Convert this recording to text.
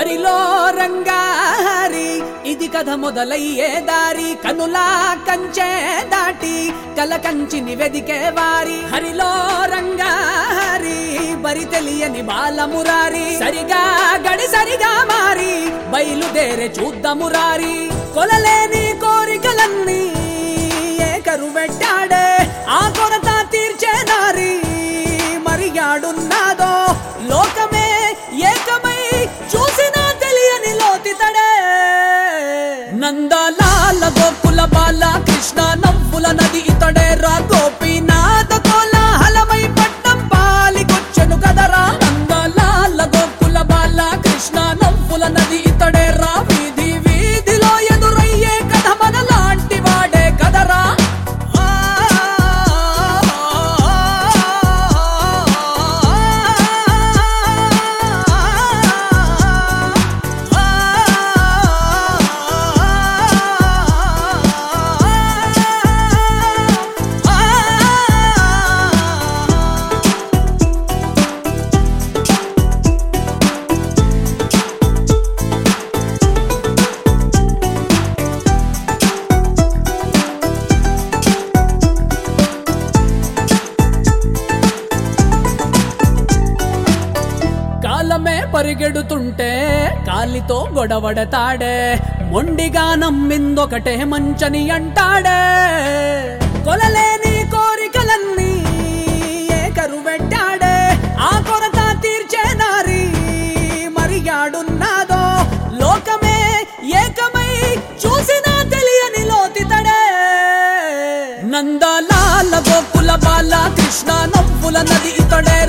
హరిలో రంగారి ఇది కథ మొదలయ్యే దారి కనులా కంచే దాటి కల కంచిని వెదికే వారి హరిలో రంగారి బరి తెలియని బాలమురారి సరిగా గడి సరిగా మారి బయలుదేరే చూద్దామురారి కొలలేని కోరికలన్నీ ఏకరు పెట్టాడే ఆ కొరత తీర్చే నారి మరియాడున్నాదో లోకమే ఏకమై చూసినా తెలియని లోతితడే నందలాల గోకుల బాల కృష్ణ నవ్వుల నది ఇతడే రా గోపీనాథ కోలాహలమై పట్టం పాలికొచ్చెను కదరా నందలాల గోకుల బాల కృష్ణ నవ్వుల నది ఇతడే రా వీధి వీధిలో ఎదురయ్యే కథ మనలాంటి వాడే కదరా కాలమే పరిగెడుతుంటే కాలితో గొడవడతాడే మొండిగా నమ్మిందొకటే మంచని అంటాడే కొలలేని కోరికలన్నీ ఏకరు పెట్టాడే ఆ కొరత తీర్చే నారి మరియాడున్నాదో లోకమే ఏకమై చూసినా తెలియని లోతితడే నందలాల గోకుల బాల కృష్ణ నవ్వుల నది ఇతడే